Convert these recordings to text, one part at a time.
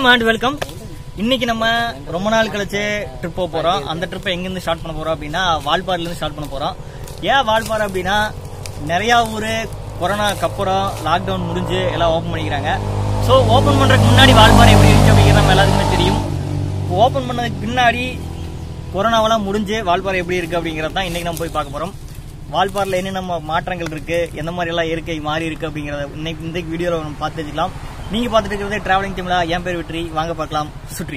வணக்கம் and welcome இன்னைக்கு நம்ம ரொம்ப நாள் கழிச்சு ட்ரிப் போக போறோம் அந்த ட்ரிப்பை எங்கிருந்து ஸ்டார்ட் பண்ண போறோம் அப்படின்னா வால்பாறையில இருந்து ஸ்டார்ட் பண்ண போறோம் ஏன் வால்பாறை அப்படின்னா நிறைய ஊர் கொரோனாக்கு அப்புறம் லாக்டவுன் முடிஞ்சு எல்லாம் ஓப்பன் பண்ணிக்கிறாங்க ஸோ ஓப்பன் பண்றதுக்கு முன்னாடி வால்பாறை எப்படி இருந்துச்சு அப்படிங்கிறது நம்ம எல்லாத்துக்குமே தெரியும் ஓப்பன் பண்ணதுக்கு பின்னாடி கொரோனாவெல்லாம் முடிஞ்சு வால்பாறை எப்படி இருக்கு அப்படிங்கறத தான் இன்னைக்கு நம்ம போய் பார்க்க போறோம் வால்பாறையில் என்னென்ன மாற்றங்கள் இருக்கு எந்த மாதிரி எல்லாம் இயற்கை மாறி இருக்கு அப்படிங்கறத இன்னைக்கு இந்த வீடியோவில் நம்ம பார்த்து தெரிஞ்சுக்கலாம் நீங்க பார்த்துட்டு இருக்கிறது டிராவலிங் டீம்ல என் பேர் வெற்றி வாங்க பார்க்கலாம் சுற்றி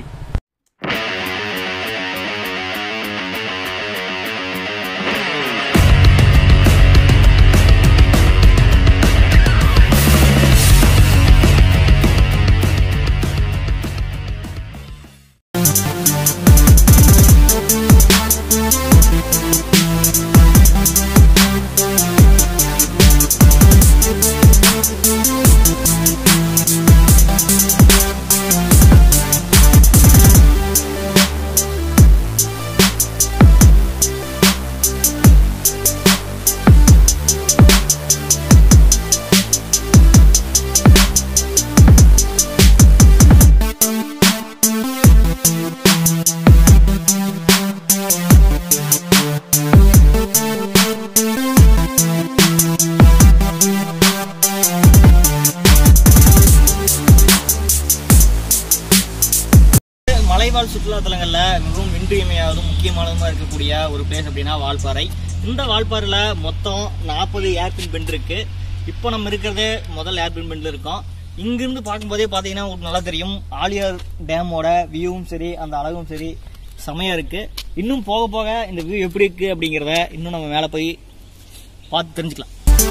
மலைவாழ் சுற்றுலா தலங்கள்ல மிகவும் இன்றியமையாவதும் முக்கியமானதுமா இருக்கக்கூடிய ஒரு பிளேஸ் அப்படின்னா வால்பாறை இந்த வால்பாறையில மொத்தம் நாற்பது ஏர்பின் பெண்ட் இருக்கு இப்போ நம்ம இருக்கிறது முதல் ஏர்பின் பெண்ட்ல இருக்கோம் இங்கிருந்து பார்க்கும்போதே பாத்தீங்கன்னா உங்களுக்கு நல்லா தெரியும் ஆலியார் டேமோட வியூவும் சரி அந்த அழகும் சரி செமையா இருக்கு இன்னும் போக போக இந்த வியூ எப்படி இருக்கு அப்படிங்கிறத இன்னும் நம்ம மேலே போய் பார்த்து தெரிஞ்சுக்கலாம்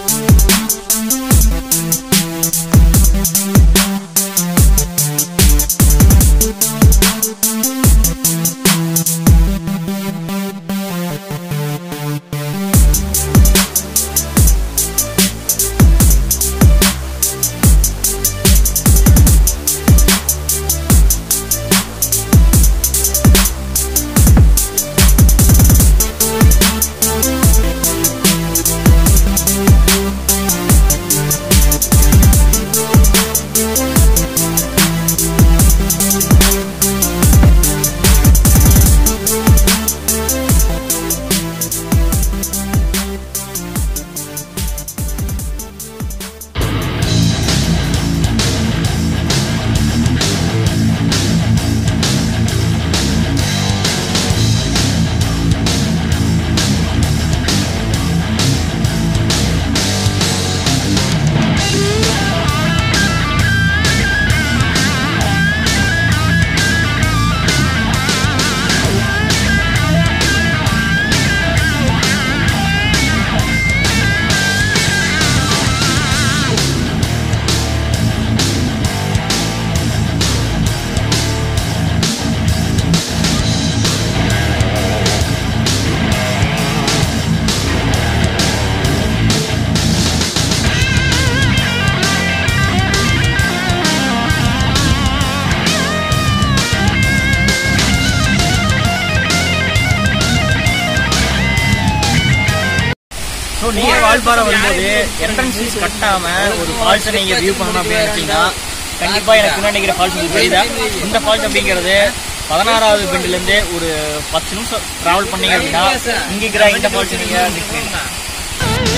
ஸோ நீங்க வால்பாறை வரும்போது என்ட்ரன்ஸ் ஃபீஸ் கட்டாம ஒரு ஃபால்ஸை நீங்க வியூ பண்ணணும் அப்படின்னு நினைச்சீங்கன்னா கண்டிப்பா எனக்கு முன்னாடி நிற்கிற ஃபால்ஸ் உங்களுக்கு தெரியுதா இந்த ஃபால்ஸ் அப்படிங்கிறது பதினாறாவது பெண்ட்ல இருந்து ஒரு பத்து நிமிஷம் டிராவல் பண்ணீங்க அப்படின்னா இங்க இருக்கிற இந்த ஃபால்ஸ் நீங்க miss பண்ணிடலாம்.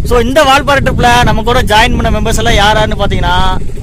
ஸோ இந்த வால்பாறை ட்ரிப்ல நம்ம கூட ஜாயின் பண்ண மெம்பர்ஸ் எல்லாம் யாராருன்னு பாத்தீங்கன்னா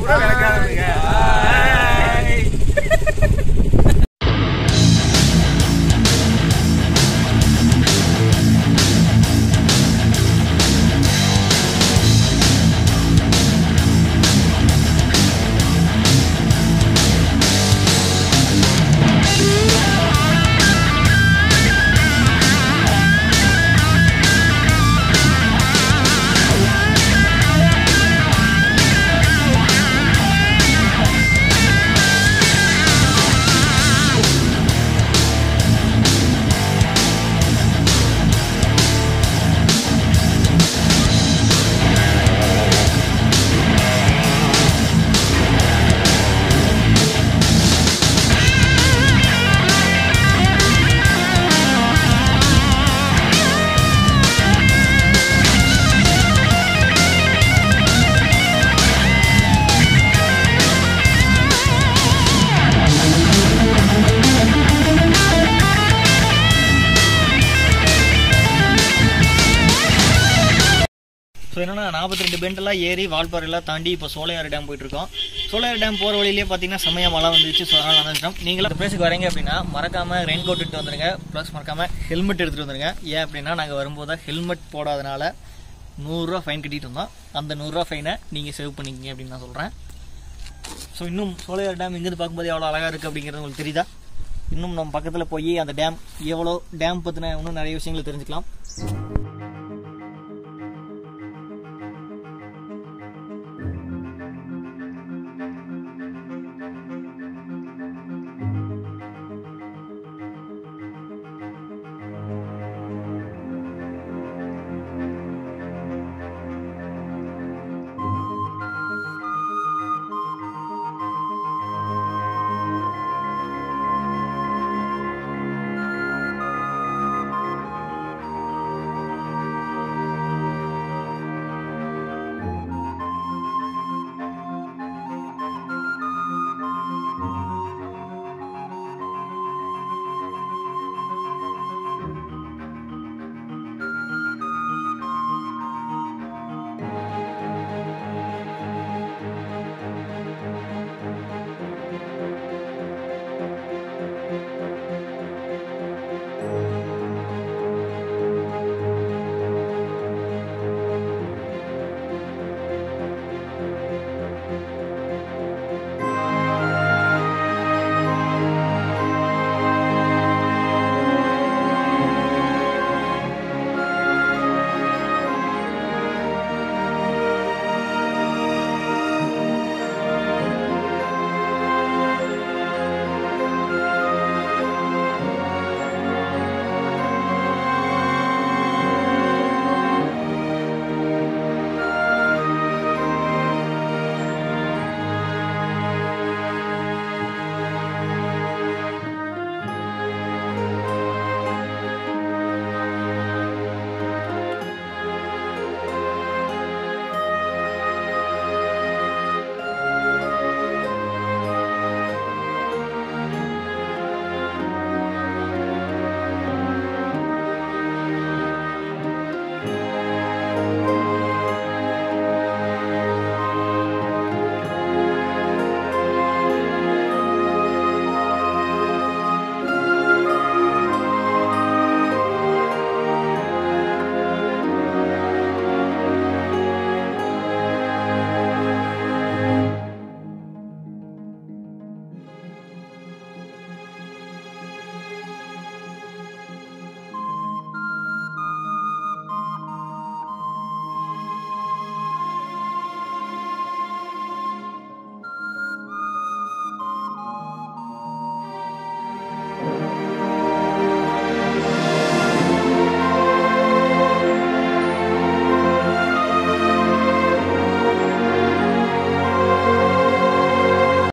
ஸோ என்னன்னா நாற்பத்தி ரெண்டு பெண்டெல்லாம் ஏறி வால்பாறையெல்லாம் தாண்டி இப்போ சோலையாறு டேம் போயிட்டு இருக்கோம் சோலையாறு டேம் போகிற வழியிலே பார்த்தீங்கன்னா செம்மையா மழை வந்துச்சு ஸோ அதனால் வந்துட்டோம் நீங்களும் அந்த பிளேஸுக்கு வரீங்க அப்படின்னா மறக்காம ரெயின் கோட் எடுத்து வந்துருங்க ப்ளஸ் மறக்காம ஹெல்மெட் எடுத்துட்டு வந்துருங்க ஏன் அப்படின்னா நாங்கள் வரும்போது ஹெல்மெட் போடாதனால நூறுரூவா ஃபைன் கட்டிட்டு இருந்தோம் அந்த நூறுரூவா ஃபைனை நீங்கள் சேவ் பண்ணிக்கிங்க அப்படின்னு நான் சொல்கிறேன் ஸோ இன்னும் சோலையார் டேம் இங்கிருந்து பார்க்கும்போது எவ்வளோ அழகாக இருக்குது அப்படிங்கிறது உங்களுக்கு தெரியுதா இன்னும் நம்ம பக்கத்தில் போய் அந்த டேம் எவ்வளோ டேம் பற்றின இன்னும் நிறைய விஷயங்களை தெரிஞ்சுக்கலாம்